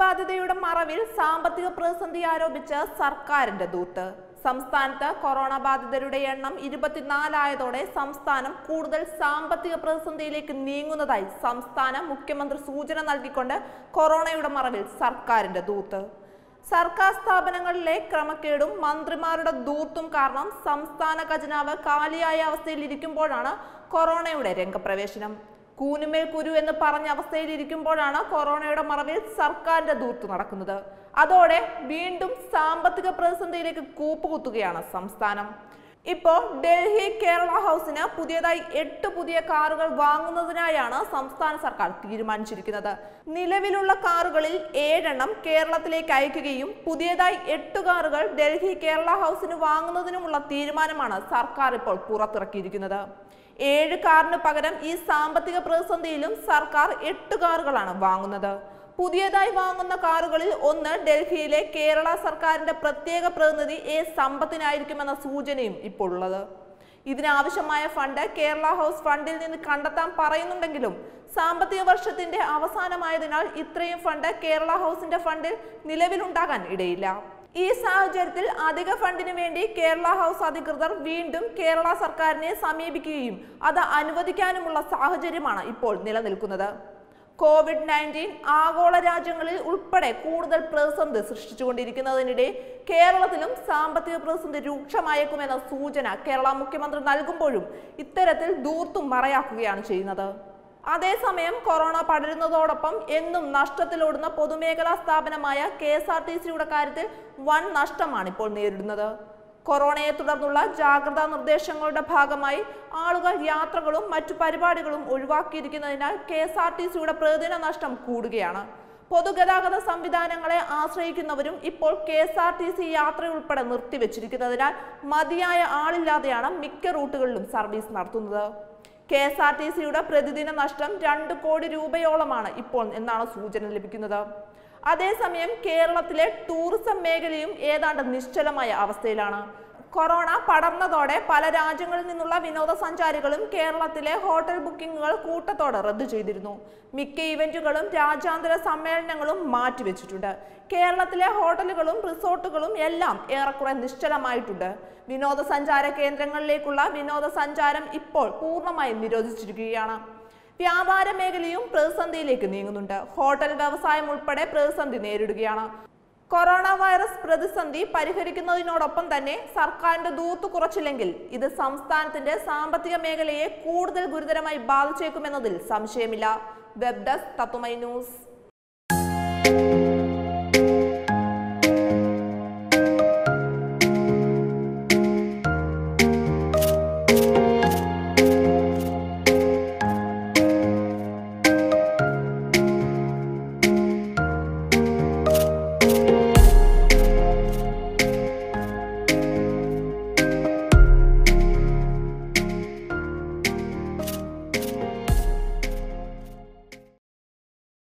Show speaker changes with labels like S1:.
S1: ബാധിതയുടെ മറവിൽ സാമ്പത്തിക പ്രതിസന്ധി ആരോപിച്ച് സർക്കാരിന്റെ ദൂത്ത് സംസ്ഥാനത്ത് കൊറോണ ബാധിതരുടെ എണ്ണം ഇരുപത്തിനാലായതോടെ സംസ്ഥാനം കൂടുതൽ സാമ്പത്തിക പ്രതിസന്ധിയിലേക്ക് നീങ്ങുന്നതായി സംസ്ഥാന മുഖ്യമന്ത്രി സൂചന നൽകിക്കൊണ്ട് കൊറോണയുടെ മറവിൽ സർക്കാരിന്റെ ദൂത്ത് സർക്കാർ സ്ഥാപനങ്ങളിലെ ക്രമക്കേടും മന്ത്രിമാരുടെ ദൂർത്തും കാരണം സംസ്ഥാന ഖജനാവ് കാലിയായ അവസ്ഥയിൽ ഇരിക്കുമ്പോഴാണ് കൊറോണയുടെ രംഗപ്രവേശനം കൂനുമേൽ കുരു എന്ന് പറഞ്ഞ അവസ്ഥയിൽ ഇരിക്കുമ്പോഴാണ് കൊറോണയുടെ മറവിൽ സർക്കാരിന്റെ ദൂർത്ത് നടക്കുന്നത് അതോടെ വീണ്ടും സാമ്പത്തിക പ്രതിസന്ധിയിലേക്ക് കൂപ്പുകുത്തുകയാണ് സംസ്ഥാനം ഇപ്പോൾ ഡൽഹി കേരള ഹൗസിന് പുതിയതായി എട്ട് പുതിയ കാറുകൾ വാങ്ങുന്നതിനായാണ് സംസ്ഥാന സർക്കാർ തീരുമാനിച്ചിരിക്കുന്നത് നിലവിലുള്ള കാറുകളിൽ ഏഴെണ്ണം കേരളത്തിലേക്ക് അയക്കുകയും പുതിയതായി എട്ട് കാറുകൾ ഡൽഹി കേരള ഹൗസിന് വാങ്ങുന്നതിനുമുള്ള തീരുമാനമാണ് സർക്കാർ ഇപ്പോൾ പുറത്തിറക്കിയിരിക്കുന്നത് ഏഴ് കാറിന് പകരം ഈ സാമ്പത്തിക പ്രതിസന്ധിയിലും സർക്കാർ എട്ട് കാറുകളാണ് വാങ്ങുന്നത് പുതിയതായി വാങ്ങുന്ന കാറുകളിൽ ഒന്ന് ഡൽഹിയിലെ കേരള സർക്കാരിന്റെ പ്രത്യേക പ്രതിനിധി എ സമ്പത്തിനായിരിക്കുമെന്ന സൂചനയും ഇപ്പോൾ ഉള്ളത് ഇതിനാവശ്യമായ ഫണ്ട് കേരള ഹൗസ് ഫണ്ടിൽ നിന്ന് കണ്ടെത്താൻ പറയുന്നുണ്ടെങ്കിലും സാമ്പത്തിക വർഷത്തിന്റെ അവസാനമായതിനാൽ ഇത്രയും ഫണ്ട് കേരള ഹൗസിന്റെ ഫണ്ടിൽ നിലവിലുണ്ടാകാൻ ഇടയില്ല ഈ സാഹചര്യത്തിൽ അധിക ഫണ്ടിന് വേണ്ടി കേരള ഹൗസ് അധികൃതർ വീണ്ടും കേരള സർക്കാരിനെ സമീപിക്കുകയും അത് അനുവദിക്കാനുമുള്ള സാഹചര്യമാണ് ഇപ്പോൾ നിലനിൽക്കുന്നത് കോവിഡ് നയൻറ്റീൻ ആഗോള രാജ്യങ്ങളിൽ ഉൾപ്പെടെ കൂടുതൽ പ്രതിസന്ധി സൃഷ്ടിച്ചുകൊണ്ടിരിക്കുന്നതിനിടെ കേരളത്തിലും സാമ്പത്തിക പ്രതിസന്ധി രൂക്ഷമായേക്കുമെന്ന സൂചന കേരള മുഖ്യമന്ത്രി നൽകുമ്പോഴും ഇത്തരത്തിൽ ദൂർത്തും മറയാക്കുകയാണ് ചെയ്യുന്നത് അതേസമയം കൊറോണ പടരുന്നതോടൊപ്പം എന്നും നഷ്ടത്തിലോടുന്ന പൊതുമേഖലാ സ്ഥാപനമായ കെ എസ് ആർ ടി സിയുടെ കാര്യത്തിൽ വൻ നഷ്ടമാണ് ഇപ്പോൾ നേരിടുന്നത് കൊറോണയെ തുടർന്നുള്ള ജാഗ്രതാ നിർദ്ദേശങ്ങളുടെ ഭാഗമായി ആളുകൾ യാത്രകളും മറ്റു പരിപാടികളും ഒഴിവാക്കിയിരിക്കുന്നതിനാൽ കെ എസ് ആർ ടി സിയുടെ പ്രതിദിന നഷ്ടം കൂടുകയാണ് പൊതുഗതാഗത സംവിധാനങ്ങളെ ആശ്രയിക്കുന്നവരും ഇപ്പോൾ K S R T C യാത്രയുൾപ്പെടെ നിർത്തിവെച്ചിരിക്കുന്നതിനാൽ മതിയായ ആളില്ലാതെയാണ് മിക്ക റൂട്ടുകളിലും സർവീസ് നടത്തുന്നത് കെ എസ് ആർ ടി സിയുടെ പ്രതിദിന നഷ്ടം രണ്ട് കോടി രൂപയോളമാണ് ഇപ്പോൾ എന്നാണ് സൂചന ലഭിക്കുന്നത് അതേസമയം കേരളത്തിലെ ടൂറിസം മേഖലയും ഏതാണ്ട് നിശ്ചലമായ അവസ്ഥയിലാണ് കൊറോണ പടർന്നതോടെ പല രാജ്യങ്ങളിൽ നിന്നുള്ള വിനോദസഞ്ചാരികളും കേരളത്തിലെ ഹോട്ടൽ ബുക്കിംഗുകൾ കൂട്ടത്തോടെ റദ്ദു ചെയ്തിരുന്നു മിക്ക ഇവന്റുകളും രാജ്യാന്തര സമ്മേളനങ്ങളും മാറ്റിവെച്ചിട്ടുണ്ട് കേരളത്തിലെ ഹോട്ടലുകളും റിസോർട്ടുകളും എല്ലാം ഏറെക്കുറെ നിശ്ചലമായിട്ടുണ്ട് വിനോദസഞ്ചാര കേന്ദ്രങ്ങളിലേക്കുള്ള വിനോദസഞ്ചാരം ഇപ്പോൾ പൂർണ്ണമായും നിരോധിച്ചിരിക്കുകയാണ് വ്യാപാര മേഖലയും പ്രതിസന്ധിയിലേക്ക് നീങ്ങുന്നുണ്ട് ഹോട്ടൽ വ്യവസായം ഉൾപ്പെടെ പ്രതിസന്ധി നേരിടുകയാണ് കൊറോണ വൈറസ് പ്രതിസന്ധി പരിഹരിക്കുന്നതിനോടൊപ്പം തന്നെ സർക്കാരിന്റെ ദൂത്ത് കുറച്ചില്ലെങ്കിൽ ഇത് സംസ്ഥാനത്തിന്റെ സാമ്പത്തിക മേഖലയെ കൂടുതൽ ഗുരുതരമായി ബാധിച്ചേക്കുമെന്നതിൽ സംശയമില്ല വെബ് ഡെസ്ക് തത്തുമൈ ന്യൂസ്